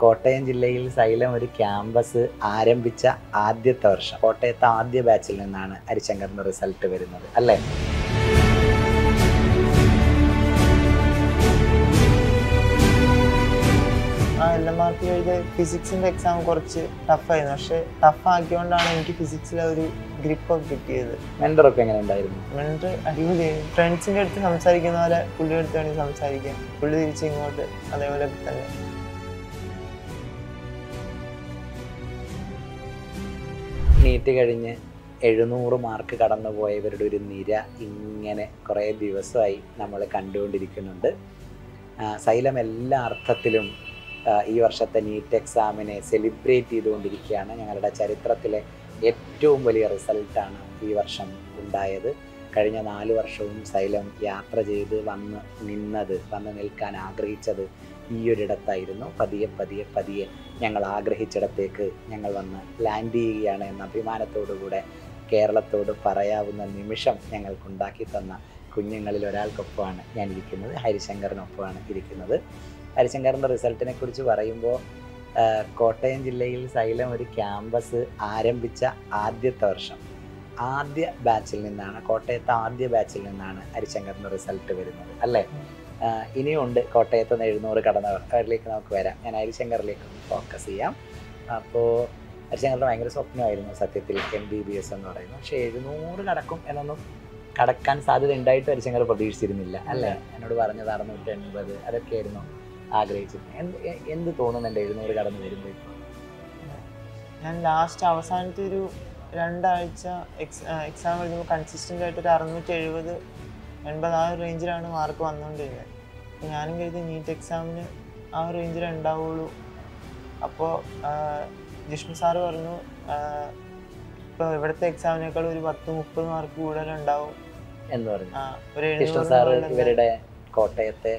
കോട്ടയം ജില്ലയിൽ സൈലം ഒരു ക്യാമ്പസ് ആരംഭിച്ച ആദ്യത്തെ വർഷം കോട്ടയത്തെ ആദ്യ ബാച്ചിൽ നിന്നാണ് ഹരിശങ്കറിന്റെ റിസൾട്ട് വരുന്നത് അല്ലേ ആ എൽ എം ആർ പി എഴുതിയ ഫിസിക്സിന്റെ എക്സാം കുറച്ച് ടഫായിരുന്നു പക്ഷെ ടഫ് ആക്കിയോണ്ടാണ് എനിക്ക് ഫിസിക്സിലെ ഒരു ഗ്രിപ്പൊക്കെ കിട്ടിയത് മെൻഡറൊക്കെ എങ്ങനെ ഉണ്ടായിരുന്നു എന്നിട്ട് അടിപൊളിയായി ഫ്രണ്ട്സിന്റെ അടുത്ത് സംസാരിക്കുന്ന പോലെ പുള്ളിയുടെ അടുത്ത് വേണമെങ്കിൽ സംസാരിക്കാം പുള്ളി തിരിച്ച് ഇങ്ങോട്ട് അതേപോലെ തന്നെ നീറ്റ് കഴിഞ്ഞ് എഴുന്നൂറ് മാർക്ക് കടന്നു പോയവരുടെ ഒരു നിര ഇങ്ങനെ കുറേ ദിവസമായി നമ്മൾ കണ്ടുകൊണ്ടിരിക്കുന്നുണ്ട് ആ, സൈലം എല്ലാ അർത്ഥത്തിലും ആ, ഈ വർഷത്തെ നീറ്റ് എക്സാമിനെ സെലിബ്രേറ്റ് ചെയ്തുകൊണ്ടിരിക്കുകയാണ് ഞങ്ങളുടെ ചരിത്രത്തിലെ ഏറ്റവും വലിയ റിസൾട്ടാണ് ഈ വർഷം ഉണ്ടായത് കഴിഞ്ഞ നാല് വർഷവും സൈലം യാത്ര ചെയ്ത് വന്ന് നിന്നത് വന്ന് നിൽക്കാൻ ആഗ്രഹിച്ചത് ഈ ഒരിടത്തായിരുന്നു പതിയെ പതിയെ പതിയെ ഞങ്ങൾ ആഗ്രഹിച്ചിടത്തേക്ക് ഞങ്ങൾ വന്ന് ലാൻഡ് ചെയ്യുകയാണ് എന്ന അഭിമാനത്തോടുകൂടെ കേരളത്തോട് പറയാവുന്ന നിമിഷം ഞങ്ങൾക്കുണ്ടാക്കി തന്ന കുഞ്ഞുങ്ങളിൽ ഒരാൾക്കൊപ്പമാണ് ഞാൻ ഇരിക്കുന്നത് ഹരിശങ്കറിനൊപ്പമാണ് ഇരിക്കുന്നത് ഹരിശങ്കറിൻ്റെ റിസൾട്ടിനെ കുറിച്ച് പറയുമ്പോൾ ആ, കോട്ടയം ജില്ലയിൽ സൈലം ഒരു ക്യാമ്പസ് ആരംഭിച്ച ആദ്യത്തെ വർഷം ആദ്യ ബാച്ചിൽ നിന്നാണ് കോട്ടയത്തെ ആദ്യ ബാച്ചിൽ നിന്നാണ് ഹരിശങ്കറിൻ്റെ റിസൾട്ട് വരുന്നത് അല്ലേ ആ, ഇനിയുണ്ട് കോട്ടയത്ത് നിന്ന് എഴുന്നൂറ് കടന്നവരിലേക്ക് നമുക്ക് വരാം ഞാൻ ഹരിശങ്കറിലേക്ക് ഒന്ന് ഫോക്കസ് ചെയ്യാം അപ്പോൾ ഹരിശങ്കറിന് ഭയങ്കര സ്വപ്നമായിരുന്നു സത്യത്തിൽ എം ബി ബി എസ് എന്ന് പറയുന്നത് പക്ഷേ എഴുന്നൂറ് കടക്കും എന്നൊന്നും കടക്കാൻ സാധ്യത ഉണ്ടായിട്ട് ഹരിശങ്കർ പ്രതീക്ഷിച്ചിരുന്നില്ല അല്ലേ എന്നോട് പറഞ്ഞത് അറുന്നൂറ്റി എൺപത് അതൊക്കെയായിരുന്നു ആഗ്രഹിച്ചിരുന്നത് എന്ത് എ- എന്ത് തോന്നുന്നുണ്ട് എഴുന്നൂറ് കടന്ന് വരുമ്പോൾ ഇപ്പോൾ ഞാൻ ലാസ്റ്റ് അവസാനത്തെ ഒരു രണ്ടാഴ്ച എക്സ് എക്സാം എഴുതുമ്പോൾ കൺസിസ്റ്റൻ്റ് ആയിട്ട് ഒരു അറുന്നൂറ്റി എഴുപത് എൺപത് ആ ഒരു റേഞ്ചിലാണ് മാർക്ക് വന്നുകൊണ്ടിരുന്നത് അപ്പോൾ ഞാനും കരുതി നീറ്റ് എക്സാമിന് ആ ഒരു റേഞ്ചിൽ ഉണ്ടാവുള്ളൂ അപ്പോൾ ജിഷ്ണു സാറ് പറഞ്ഞു ഇപ്പോൾ ഇവിടുത്തെ എക്സാമിനേക്കാൾ ഒരു പത്ത് മുപ്പത് മാർക്ക് കൂടുതലുണ്ടാവും എന്ന് പറഞ്ഞു ആ, ഒരു കൃഷ്ണ എഴുന്നൂറ് സാറ് മുകളിൽ ഇവരുടെ കോട്ടയത്തെ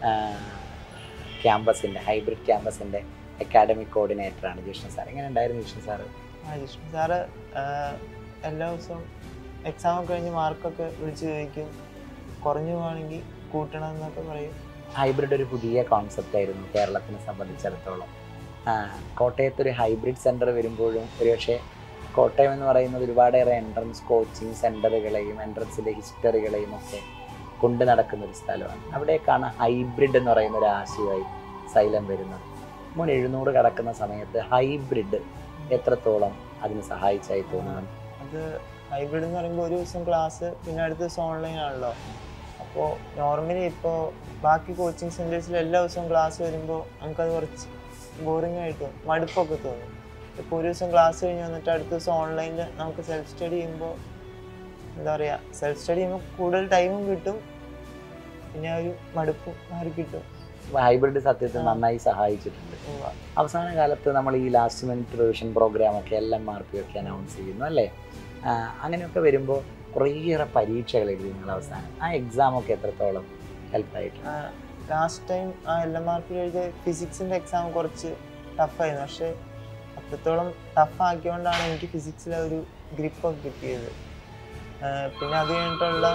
ക്യാമ്പസിൻ്റെ ഹൈബ്രിഡ് ക്യാമ്പസിൻ്റെ അക്കാഡമിക് കോർഡിനേറ്ററാണ് ജിഷ്ണു സാർ എങ്ങനെ ഉണ്ടായിരുന്നു ജിഷ്ണു സാറ് ആ ജിഷ്ണു സാറ് ആ, എല്ലാ ദിവസവും എക്സാം ഒക്കെ കഴിഞ്ഞ് മാർക്കൊക്കെ വിളിച്ച് ചോദിക്കും കുറഞ്ഞു പോവാണെങ്കിൽ കൂട്ടണം എന്നൊക്കെ പറയും ഹൈബ്രിഡ് ഒരു പുതിയ കോൺസെപ്റ്റ് ആയിരുന്നു കേരളത്തിനെ സംബന്ധിച്ചിടത്തോളം ആ, കോട്ടയത്ത് ഒരു ഹൈബ്രിഡ് സെൻറ്റർ വരുമ്പോഴും ഒരുപക്ഷെ കോട്ടയം എന്ന് പറയുന്നത് ഒരുപാടേറെ എൻട്രൻസ് കോച്ചിങ് സെൻറ്ററുകളെയും എൻട്രൻസിൻ്റെ ഹിസ്റ്ററികളെയും ഒക്കെ കൊണ്ടു നടക്കുന്ന ഒരു സ്ഥലമാണ് അവിടേക്കാണ് ഹൈബ്രിഡ് എന്ന് പറയുന്ന ഒരു ആശയമായി സൈലം വരുന്നത് മുൻ എഴുന്നൂറ് കടക്കുന്ന സമയത്ത് ഹൈബ്രിഡ് എത്രത്തോളം അതിന് സഹായിച്ചായി തോന്നുന്നു അത് ഹൈബ്രിഡ് എന്ന് പറയുമ്പോൾ ഒരു ദിവസം ക്ലാസ് പിന്നെ അടുത്ത ദിവസം ഓൺലൈൻ ആണല്ലോ അപ്പോൾ നോർമലി ഇപ്പോൾ ബാക്കി കോച്ചിങ് സെൻറ്റേഴ്സിൽ എല്ലാ ദിവസവും ക്ലാസ് വരുമ്പോൾ നമുക്കത് കുറച്ച് ബോറിംഗ് ആയിട്ട് മടുപ്പൊക്കെ തോന്നും ഇപ്പോൾ ഒരു ദിവസം ക്ലാസ് കഴിഞ്ഞ് വന്നിട്ട് അടുത്ത ദിവസം ഓൺലൈനിൽ നമുക്ക് സെൽഫ് സ്റ്റഡി ചെയ്യുമ്പോൾ എന്താ പറയുക സെൽഫ് സ്റ്റഡി ചെയ്യുമ്പോൾ കൂടുതൽ ടൈമും കിട്ടും പിന്നെ ആ ഒരു മടുപ്പും മാറി കിട്ടും ഹൈബ്രിഡ് സത്യത്തിൽ ആ. നന്നായി സഹായിച്ചിട്ടുണ്ട് ഉവ്വ. അവസാന കാലത്ത് നമ്മൾ ഈ ലാസ്റ്റ് മിനിറ്റ് റിവിഷൻ പ്രോഗ്രാമൊക്കെ എൽ എം ആർ പി ഒക്കെ അനൗൺസ് ചെയ്യുന്നു അല്ലേ ആ, അങ്ങനെയൊക്കെ വരുമ്പോൾ കുറേയേറെ പരീക്ഷകൾ എഴുതി നിങ്ങൾ അവസാനം ആ എക്സാമൊക്കെ എത്രത്തോളം ഹെൽപ്പായിട്ടുണ്ട് ലാസ്റ്റ് ടൈം ആ എൽ എം ആർ പി എഴുതിയ ഫിസിക്സിൻ്റെ എക്സാം കുറച്ച് ടഫായിരുന്നു പക്ഷേ അത്രത്തോളം ടഫ് ആക്കിയോണ്ടാണ് എനിക്ക് ഫിസിക്സിലെ ഒരു ഗ്രിപ്പൊക്കെ കിട്ടിയത് ആ, പിന്നെ അത് കഴിഞ്ഞിട്ടുള്ള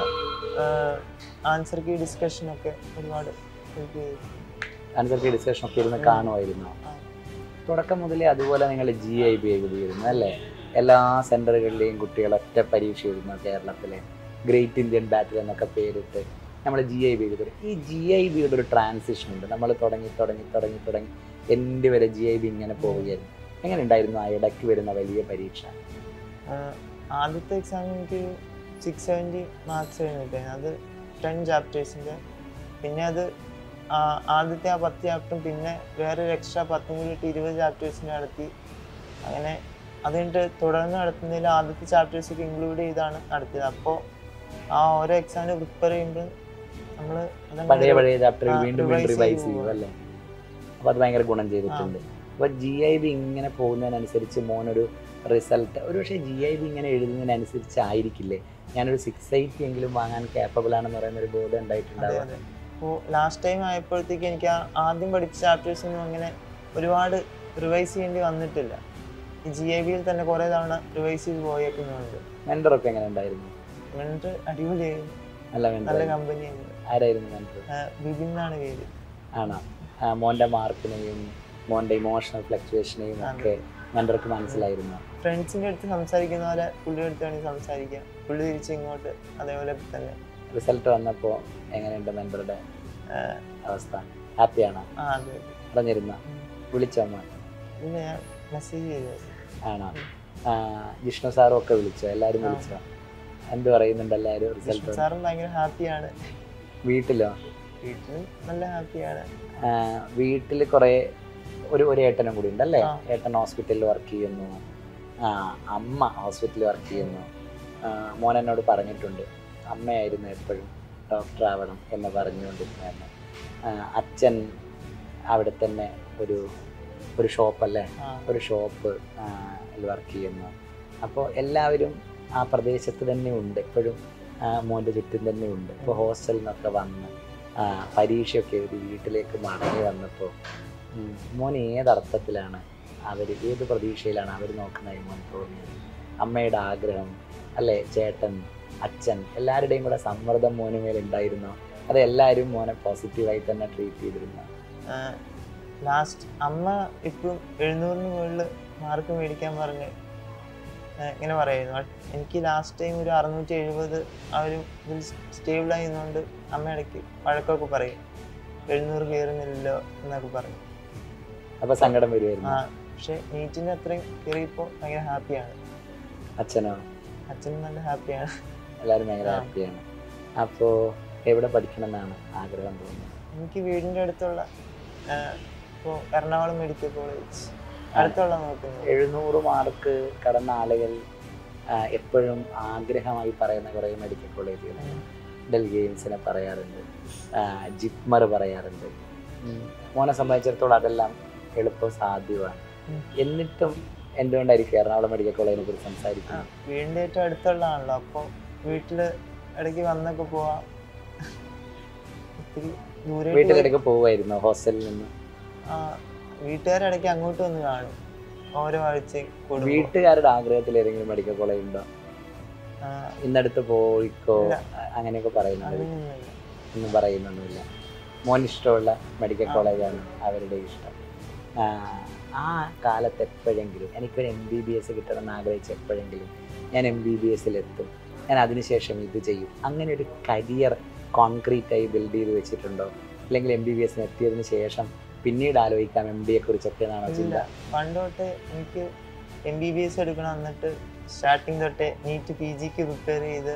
ആൻസർ കീ ഡിസ്കഷനൊക്കെ ഒരുപാട് ഹെൽപ്പ് ചെയ്തു ആൻസർ ഡിസ്കഷൻ ഒക്കെ ഇരുന്ന് ഉം. കാണുമായിരുന്നു ആ. തുടക്കം മുതലേ അതുപോലെ നിങ്ങൾ ജി ഐ ബി എഴുതിയിരുന്നു അല്ലേ എല്ലാ സെൻറ്ററുകളിലെയും കുട്ടികൾ ഒറ്റ പരീക്ഷ എഴുതുന്നു കേരളത്തിലെ ഗ്രേറ്റ് ഇന്ത്യൻ ബാറ്റിൽ എന്നൊക്കെ പേരിട്ട് നമ്മൾ ജി ഐ ബി എഴുതി ഈ ജി ഐ ബിയുടെ ഒരു ട്രാൻസിഷൻ ഉണ്ട് നമ്മൾ തുടങ്ങി തുടങ്ങി തുടങ്ങി തുടങ്ങി എൻ്റെ വരെ ജി ഐ ബി ഇങ്ങനെ പോവുകയായിരുന്നു എങ്ങനെ ഉണ്ടായിരുന്നു ആ ഇടയ്ക്ക് വരുന്ന വലിയ പരീക്ഷ ആ, ആദ്യത്തെ എക്സാം എനിക്ക് സിക്സ് സെവൻറ്റി മാർക്സ് കഴിഞ്ഞിട്ടായിരുന്നു അത് ടെൻ ചാപ്റ്റേഴ്സിൻ്റെ പിന്നെ അത് ആ, ആദ്യത്തെ ആ പത്ത് ചാപ്റ്ററും പിന്നെ വേറൊരു എക്സ്ട്രാ പത്തും കൂടി ഇട്ട് ഇരുപത് ചാപ്റ്റേഴ്സിന് നടത്തി അങ്ങനെ അത് കഴിഞ്ഞിട്ട് തുടർന്ന് നടത്തുന്നതിൽ ആദ്യത്തെ ചാപ്റ്റേഴ്സ് ഒക്കെ ഇൻക്ലൂഡ് ചെയ്താണ് നടത്തിയത് അപ്പോൾ ആ ഓരോ എക്സാമിന് പ്രിപ്പയർ ചെയ്യുമ്പോൾ നമ്മൾ പഴയ പഴയ ചാപ്റ്ററുകൾ ആ, വീണ്ടും revise വീണ്ടും റിവൈസ് ചെയ്തു ചെയ്യും അല്ലേ അപ്പോൾ അത് ഭയങ്കര ഗുണം ചെയ്തിട്ടുണ്ട് അപ്പോൾ ജി ഐ ബി ഇങ്ങനെ പോകുന്നതിനനുസരിച്ച് മോനൊരു റിസൾട്ട് ഒരു പക്ഷേ ജി ഐ ബി ഇങ്ങനെ എഴുതുന്നതിനനുസരിച്ച് ആയിരിക്കില്ലേ ഞാനൊരു സിക്സ് എയ്റ്റി എങ്കിലും വാങ്ങാൻ capable ആണെന്ന് പറയുന്ന ഒരു ബോധം അതെ ഉണ്ടായിട്ടുണ്ടാവുക അതെ അപ്പോൾ ലാസ്റ്റ് ടൈം ആയപ്പോഴത്തേക്ക് എനിക്ക് ആ ആദ്യം പഠിച്ച ചാപ്റ്റേഴ്സ് ഒന്നും അങ്ങനെ ഒരുപാട് റിവൈസ് ചെയ്യേണ്ടി വന്നിട്ടില്ല ഈ ജി ഐ ബിയിൽ തന്നെ കുറേ തവണ റിവൈസ് ചെയ്ത് പോയേക്കുന്നുണ്ട് മെൻറ്ററൊക്കെ എങ്ങനെ ഉണ്ടായിരുന്നു എന്നിട്ട് അടിപൊളിയായിരുന്നു നല്ല നല്ല മെൻറ്റർ കമ്പനിയായിരുന്നു ആരായിരുന്നു മെൻറ്റർ ബിബിൻ എന്നാണ് പേര് ആണോ ആ, മോൻ്റെ മാർക്കിനെയും മോൻ്റെ ഇമോഷണൽ ഫ്ലക്ച്വേഷനെയും ഒക്കെ മെൻറ്റർക്ക് മനസ്സിലായിരുന്നു ഫ്രണ്ട്സിൻ്റെ അടുത്ത് സംസാരിക്കുന്ന പോലെ പുള്ളിയുടെ അടുത്ത് വേണമെങ്കിൽ സംസാരിക്കാം പുള്ളി തിരിച്ച് ഇങ്ങോട്ട് അതേപോലെ തന്നെ റിസൾട്ട് വന്നപ്പോൾ എങ്ങനെയുണ്ട് മെൻറ്ററുടെ ആ, അവസ്ഥ ഹാപ്പിയാണോ ആ അതെ പറഞ്ഞിരുന്ന വിളിച്ചമ്മ പിന്നെ ഞാൻ മെസ്സേജ് ചെയ്തു ആണോ ആ, ജിഷ്ണു സാറും ഒക്കെ വിളിച്ചോ എല്ലാവരും ആ. വിളിച്ചോ എന്ത് പറയുന്നുണ്ട് എല്ലാവരും റിസൾട്ട് സാറും ഭയങ്കര ഹാപ്പിയാണ് വീട്ടിലോ വീട്ടിലും നല്ല ഹാപ്പിയാണ് വീട്ടിൽ കുറേ ഒരു ഒരു ഏട്ടനും കൂടി ഉണ്ടല്ലേ ആ. ഏട്ടൻ ഹോസ്പിറ്റലിൽ വർക്ക് ചെയ്യുന്നു ആ അമ്മ ഹോസ്പിറ്റലിൽ വർക്ക് ചെയ്യുന്നു ആ, മോൻ എന്നോട് പറഞ്ഞിട്ടുണ്ട് അമ്മയായിരുന്നു എപ്പോഴും ഡോക്ടർ ആവണം എന്ന് പറഞ്ഞുകൊണ്ടിരുന്നതെന്ന് ആ, അച്ഛൻ അവിടെ തന്നെ ഒരു ഒരു ഷോപ്പല്ലേ ആ ഒരു ഷോപ്പ് വർക്ക് ചെയ്യുന്നു അപ്പോൾ എല്ലാവരും ആ പ്രദേശത്ത് തന്നെ ഉണ്ട് എപ്പോഴും ആ, മോൻ്റെ ചുറ്റും തന്നെ ഉണ്ട് ഇപ്പോൾ ഹോസ്റ്റലിൽ നിന്നൊക്കെ വന്ന് ആ, പരീക്ഷയൊക്കെ എഴുതി വീട്ടിലേക്ക് മടങ്ങി വന്നപ്പോൾ ഉം, മോൻ ഏതർത്ഥത്തിലാണ് അവർ ഏത് പ്രതീക്ഷയിലാണ് അവർ നോക്കുന്നത് മോൻ തോന്നിയത് അമ്മയുടെ ആഗ്രഹം അല്ലേ ചേട്ടൻ അച്ഛൻ എല്ലാവരുടെയും കൂടെ സമ്മർദ്ദം മോന് മേൽ ഉണ്ടായിരുന്നോ അത് എല്ലാവരും മോനെ പോസിറ്റീവായി തന്നെ ട്രീറ്റ് ചെയ്തിരുന്നു ലാസ്റ്റ് അമ്മ ഇപ്പം എഴുന്നൂറിന് മുകളിൽ മാർക്ക് മേടിക്കാൻ പറഞ്ഞ് ആ, ഇങ്ങനെ പറയുന്നു ബട്ട് എനിക്ക് ലാസ്റ്റ് ടൈം ഒരു അറുന്നൂറ്റി എഴുപത് ആ ഒരു ഇതിൽ സ്റ്റേബിൾ ആയിരുന്നുകൊണ്ട് അമ്മ ഇടയ്ക്ക് വഴക്കൊക്കെ പറയും എഴുന്നൂറ് കയറുന്നില്ലല്ലോ എന്നൊക്കെ പറയും അപ്പോൾ സങ്കടം ആ വരുമായിരുന്നു പക്ഷെ നീറ്റിൻ്റെ അത്രയും കയറിയപ്പോൾ ഭയങ്കര ഹാപ്പിയാണ് അച്ഛനോ അച്ഛനും നല്ല ഹാപ്പിയാണ് എല്ലാവരും ഭയങ്കര ആ. ഹാപ്പിയാണ് അപ്പോൾ എവിടെ പഠിക്കണം എന്നാണ് ആഗ്രഹം തോന്നുന്നത് എനിക്ക് വീടിൻ്റെ അടുത്തുള്ള ഇപ്പോൾ എറണാകുളം മെഡിക്കൽ കോളേജ് അടുത്തുള്ള നോക്കുന്നത് എഴുന്നൂറ് മാർക്ക് കടന്ന ആളുകൾ ആ, എപ്പോഴും ആഗ്രഹമായി പറയുന്ന കുറേ മെഡിക്കൽ കോളേജുകൾ ഡൽഹി എയിംസിനെ പറയാറുണ്ട് ആ, ജിപ്മർ പറയാറുണ്ട് ഉം. മോനെ സംബന്ധിച്ചിടത്തോളം അതെല്ലാം എളുപ്പം സാധ്യമാണ് ഉം. എന്നിട്ടും എന്തുകൊണ്ടായിരിക്കും എറണാകുളം മെഡിക്കൽ കോളേജിനെ കുറിച്ച് ആ, സംസാരിക്കുന്നത് വീടിൻ്റെ ഏറ്റവും അടുത്തുള്ളതാണല്ലോ അപ്പോൾ വീട്ടിൽ ഇടയ്ക്ക് വന്നൊക്കെ പോവാം ഒത്തിരി ദൂരെ വീട്ടിലിടയ്ക്ക് പോവായിരുന്നു ഹോസ്റ്റലിൽ നിന്ന് വീട്ടുകാരിടയ്ക്ക് അങ്ങോട്ട് വന്ന് കാണും ഓരോ ആഴ്ച കൂടുമ്പോൾ വീട്ടുകാരുടെ ആഗ്രഹത്തിൽ ഏതെങ്കിലും മെഡിക്കൽ കോളേജ് ഉണ്ടോ ആ, ഇന്നടുത്ത് പോയിക്കോ ഇല്ല. അങ്ങനെയൊക്കെ പറയുന്നുണ്ട് അങ്ങനെയൊന്നുമില്ല ഒന്നും പറയുന്നൊന്നുമില്ല മോൻ ഇഷ്ടമുള്ള മെഡിക്കൽ ആ. കോളേജാണ് അവരുടെ ഇഷ്ടം ആ, ആ കാലത്ത് എപ്പോഴെങ്കിലും എനിക്കൊരു എം ബി ബി എസ് കിട്ടണമെന്ന് ആഗ്രഹിച്ച് എപ്പോഴെങ്കിലും ഞാൻ എം ബി ബി എസിലെത്തും ഞാൻ അതിനുശേഷം ഇത് ചെയ്യും അങ്ങനെ ഒരു കരിയർ കോൺക്രീറ്റ് ആയി ബിൽഡ് ചെയ്ത് വെച്ചിട്ടുണ്ടോ അല്ലെങ്കിൽ എം ബി ബി എസിന് എത്തിയതിന് ശേഷം പിന്നീട് ആലോചിക്കാം എം ബി എ കുറിച്ചൊക്കെ എന്നാണോ ചിന്ത ഇല്ല പണ്ട് തൊട്ടേ എനിക്ക് എം ബി ബി എസ് എടുക്കണം എന്നിട്ട് സ്റ്റാർട്ടിങ് തൊട്ടേ നീറ്റ് പി ജിക്ക് പ്രിപ്പയർ ചെയ്ത്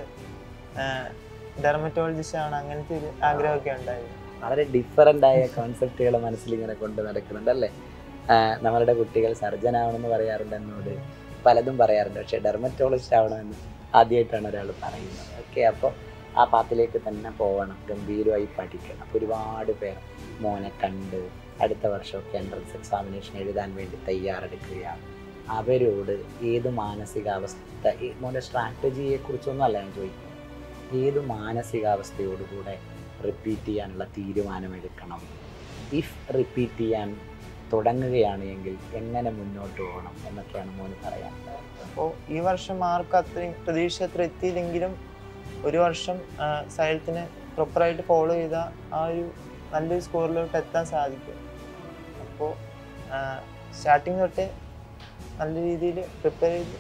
ഡെർമറ്റോളജിസ്റ്റ് ആണ് അങ്ങനത്തെ ഒരു ആഗ്രഹമൊക്കെ ഉണ്ടായിരുന്നു വളരെ ഡിഫറൻ്റ് ആയ കോൺസെപ്റ്റുകൾ മനസ്സിൽ ഇങ്ങനെ കൊണ്ട് നടക്കുന്നുണ്ട് അല്ലേ ആഹ് നമ്മളുടെ കുട്ടികൾ സർജൻ ആവണമെന്ന് പറയാറുണ്ട് എന്നോട് പലതും പറയാറുണ്ട് പക്ഷേ ഡെർമറ്റോളജിസ്റ്റ് ആവണമെന്ന് ആദ്യമായിട്ടാണ് ഒരാൾ പറയുന്നത് ഓക്കെ അപ്പോൾ ആ പാത്തിലേക്ക് തന്നെ പോകണം ഗംഭീരമായി പഠിക്കണം അപ്പോൾ ഒരുപാട് പേർ മോനെ കണ്ട് അടുത്ത വർഷമൊക്കെ എൻട്രൻസ് എക്സാമിനേഷൻ എഴുതാൻ വേണ്ടി തയ്യാറെടുക്കുകയാണ് അവരോട് ഏത് മാനസികാവസ്ഥ ഈ മോൻ്റെ സ്ട്രാറ്റജിയെ കുറിച്ചൊന്നും അല്ല ഞാൻ ചോദിക്കുന്നത് ഏത് മാനസികാവസ്ഥയോടുകൂടെ റിപ്പീറ്റ് ചെയ്യാനുള്ള തീരുമാനമെടുക്കണം ഇഫ് റിപ്പീറ്റ് ചെയ്യാൻ തുടങ്ങുകയാണ് എങ്കിൽ എങ്ങനെ മുന്നോട്ട് പോകണം എന്നൊക്കെയാണ് മോന് പറയാൻ അപ്പോൾ ഈ വർഷം മാർക്ക് അത്രയും പ്രതീക്ഷ അത്ര എത്തിയില്ലെങ്കിലും ഒരു വർഷം സൈലത്തിന് പ്രോപ്പറായിട്ട് ഫോളോ ചെയ്ത ആ ഒരു നല്ലൊരു സ്കോറിലോട്ട് എത്താൻ സാധിക്കും അപ്പോൾ സ്റ്റാർട്ടിങ് തൊട്ടേ നല്ല രീതിയിൽ പ്രിപ്പയർ ചെയ്ത്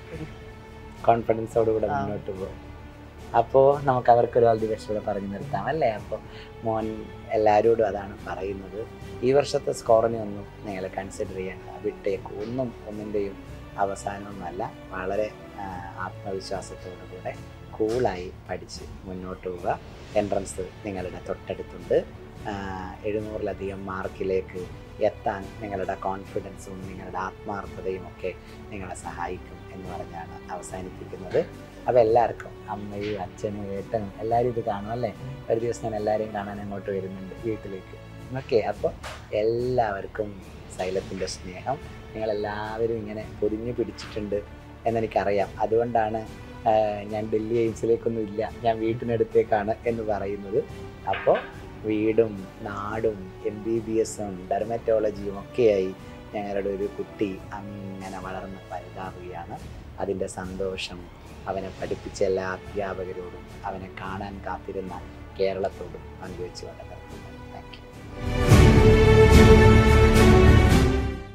കോൺഫിഡൻസോടുകൂടെ ആ. മുന്നോട്ട് പോകും അപ്പോൾ നമുക്ക് അവർക്ക് ഒരു ഓൾ ദി ബെസ്റ്റ് കൂടെ പറഞ്ഞു നിർത്താം അല്ലേ അപ്പോൾ മോൻ എല്ലാവരോടും അതാണ് പറയുന്നത് ഈ വർഷത്തെ സ്കോറിനെ ഒന്നും നിങ്ങൾ കൺസിഡർ ചെയ്യേണ്ട വിട്ടേക്ക് ഒന്നും ഒന്നിൻ്റെയും അവസാനമൊന്നുമല്ല വളരെ ആ, ആത്മവിശ്വാസത്തോടു കൂടെ കൂളായി പഠിച്ച് മുന്നോട്ട് പോവുക എൻട്രൻസ് നിങ്ങളുടെ തൊട്ടടുത്തുണ്ട് ആ, എഴുന്നൂറിലധികം മാർക്കിലേക്ക് എത്താൻ നിങ്ങളുടെ കോൺഫിഡൻസും നിങ്ങളുടെ ആത്മാർത്ഥതയും ഒക്കെ നിങ്ങളെ സഹായിക്കും എന്ന് പറഞ്ഞാണ് അവസാനിപ്പിക്കുന്നത് അപ്പോൾ എല്ലാവർക്കും അമ്മയും അച്ഛനും ഏട്ടനും എല്ലാവരും ഇത് കാണും അല്ലേ ഒരു ദിവസം ഞാൻ എല്ലാവരെയും കാണാൻ അങ്ങോട്ട് വരുന്നുണ്ട് വീട്ടിലേക്ക് ഓക്കെ അപ്പോൾ എല്ലാവർക്കും സൈലത്തിൻ്റെ സ്നേഹം നിങ്ങളെല്ലാവരും ഇങ്ങനെ പൊതിഞ്ഞു പിടിച്ചിട്ടുണ്ട് എന്നെനിക്കറിയാം അതുകൊണ്ടാണ് ആ, ഞാൻ ഡൽഹി എയിംസിലേക്കൊന്നും ഇല്ല ഞാൻ വീട്ടിനടുത്തേക്കാണ് എന്ന് പറയുന്നത് അപ്പോൾ വീടും നാടും എം ബി ബി എസും ഡെർമറ്റോളജിയും ഒക്കെയായി ഞങ്ങളുടെ ഒരു കുട്ടി അങ്ങനെ വളർന്ന് വലുതാവുകയാണ് അതിൻ്റെ സന്തോഷം അവനെ പഠിപ്പിച്ച എല്ലാ അധ്യാപകരോടും അവനെ കാണാൻ കാത്തിരുന്ന കേരളത്തോടും പങ്കുവെച്ചുകൊണ്ട്